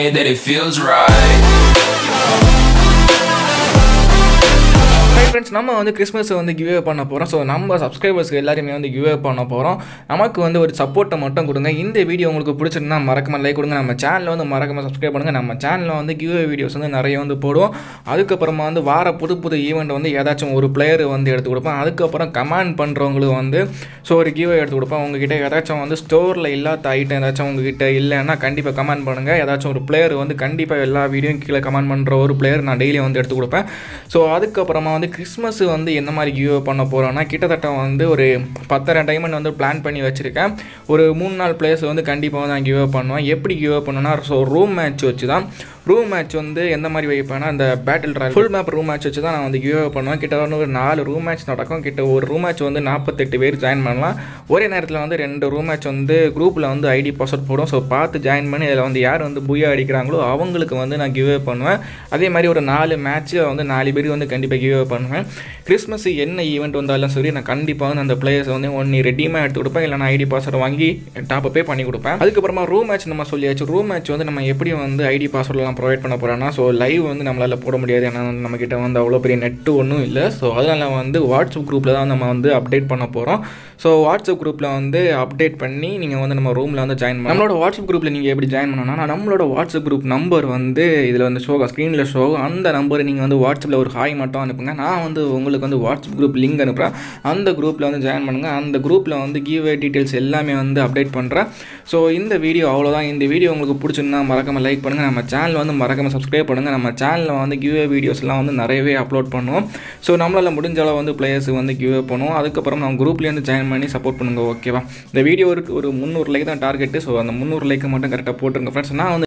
that it feels right. Hi friends நம்ம வந்து Christmas வந்து கிவ்வே பண்ண போகிறோம் ஸோ நம்ம சப்ஸ்கிரைபர்ஸ்க்கு எல்லாருமே வந்து கிவ்வே பண்ண போகிறோம் நமக்கு வந்து ஒரு சப்போர்ட்டை மட்டும் கொடுங்க இந்த வீடியோ உங்களுக்கு பிடிச்சிருந்தா மறக்காம லைக் கொடுங்க நம்ம சேனலில் வந்து மறக்காம சப்ஸ்கிரைப் பண்ணுங்கள் நம்ம சேனலில் வந்து கிவ்வே வீடியோஸ் வந்து நிறைய வந்து போடுவோம் அதுக்கப்புறமா வந்து வார புது புது ஈவெண்ட் வந்து ஏதாச்சும் ஒரு பிளேயர் வந்து எடுத்து கொடுப்பேன் அதுக்கப்புறம் கமெண்ட் பண்ணுறவங்களுக்கு வந்து ஸோ ஒரு கிவ்வே எடுத்து கொடுப்பேன் உங்ககிட்ட ஏதாச்சும் வந்து ஸ்டோரில் இல்லாத ஐட்டம் ஏதாச்சும் உங்ககிட்ட இல்லைன்னா கண்டிப்பாக கமெண்ட் பண்ணுங்கள் ஏதாச்சும் ஒரு பிளேயர் வந்து கண்டிப்பாக எல்லா வீடியோ கீழே கமெண்ட் பண்ணுற ஒரு பிளேயர் நான் டெய்லி வந்து எடுத்து கொடுப்பேன் ஸோ அதுக்கப்புறமா வந்து கிறிஸ்மஸ் வந்து எந்த மாதிரி கிவ் பண்ண போகிறோன்னா கிட்டத்தட்ட வந்து ஒரு பத்தரை டைமண்ட் வந்து பிளான் பண்ணி வச்சுருக்கேன் ஒரு மூணு நாள் பிளேஸ் வந்து கண்டிப்பாக வந்து நான் கிவ் பண்ணுவேன் எப்படி கிவ் பண்ணுவேன்னா ஸோ ரூம் மேட்ச் வச்சு தான் ரூம் மேட்ச் வந்து எந்த மாதிரி வைப்பேன்னா அந்த பேட்டில் trial full map room match வச்சு தான் நான் வந்து கிவ் பண்ணுவேன் கிட்ட வந்து ஒரு நாலு ரூம் மேட்ச் நடக்கும் கிட்ட ஒரு ரூம் மேட்ச் வந்து நாற்பத்தெட்டு பேர் ஜாயின் பண்ணலாம் ஒரே நேரத்தில் வந்து ரெண்டு ரூம் மேட்ச் வந்து குரூப்பில் வந்து ஐடி பாஸ்வேர்ட் போடும் ஸோ பார்த்து ஜாயின் பண்ணி இதில் வந்து யார் வந்து புயா அடிக்கிறாங்களோ அவங்களுக்கு வந்து நான் கிவ் பண்ணுவேன் அதே மாதிரி ஒரு நாலு மேட்ச்சு வந்து நாலு பேருக்கு வந்து கண்டிப்பாக கிவ் பண்ணுவேன் கிறிஸ்மஸ் என்ன ஈவெண்ட் வந்தாலும் சரி நான் கண்டிப்பாக வந்து அந்த பிளேயர்ஸ் வந்து ஒன்று ரெடிமாக எடுத்து கொடுப்பேன் இல்லை நான் ஐடி பாஸ்வேர்டு வாங்கி டாப் பே பண்ணி கொடுப்பேன் அதுக்கப்புறமா ரூம் மேட்ச் நம்ம சொல்லியாச்சு ரூம் மேட்ச் வந்து நம்ம எப்படி வந்து ஐடி பாஸ்வேர்ட்லாம் ப்ரொவைட் பண்ண போகிறோன்னா ஸோ லைவ் வந்து நம்மளால் போட முடியாது ஏன்னா வந்து நம்மக்கிட்ட வந்து அவ்வளோ பெரிய நெட்டு ஒன்றும் இல்லை ஸோ அதனால் வந்து வாட்ஸ்அப் குரூப்பில் தான் நம்ம வந்து அப்டேட் பண்ண போகிறோம் ஸோ வாட்ஸ்அப் குரூப்பில் வந்து அப்டேட் பண்ணி நீங்கள் வந்து நம்ம ரூமில் வந்து ஜாயின் பண்ணலாம் நம்மளோட வாட்ஸ்அப் குரூப்பில் நீங்கள் எப்படி ஜாயின் பண்ணணும்னா நம்மளோட வாட்ஸ்அப் குரூப் நம்பர் வந்து இதில் வந்து ஷோ ஸ்க்ரீனில் ஷோ அந்த நம்பரை நீங்கள் வந்து வாட்ஸ்அப்பில் ஒரு ஹாய் மட்டும் அனுப்புங்க நான் வந்து உங்களுக்கு வந்து வாட்ஸ்அப் குரூப் லிங்க் அனுப்புகிறேன் அந்த குரூப்பில் வந்து ஜாயின் பண்ணுங்கள் அந்த குரூப்பில் வந்து கிவ் டீட்டெயில்ஸ் எல்லாமே வந்து அப்டேட் பண்ணுறேன் ஸோ இந்த வீடியோ அவ்வளோதான் இந்த வீடியோ உங்களுக்கு பிடிச்சிருந்தா மறக்காமல் லைக் பண்ணுங்கள் நம்ம சேனல் வந்து மறக்காமல் சப்ஸ்கிரைப் பண்ணுங்கள் நம்ம சேனலில் வந்து கிவ்வே வீடியோஸ்லாம் வந்து நிறையவே அப்லோட் பண்ணுவோம் ஸோ நம்மளால் முடிஞ்ச அளவு வந்து பிளேயர்ஸ் வந்து கிவ்வே பண்ணுவோம் அதுக்கப்புறம் நம்ம குரூப்லேருந்து ஜாயின் பண்ணி சப்போர்ட் பண்ணுங்கள் ஓகேவா இந்த வீடியோ ஒரு ஒரு முந்நூறு லைக் தான் டார்கெட்டு ஸோ அந்த முந்நூறு லைக் மட்டும் கரெக்டாக போட்டுருங்க ஃப்ரெண்ட்ஸ் நான் வந்து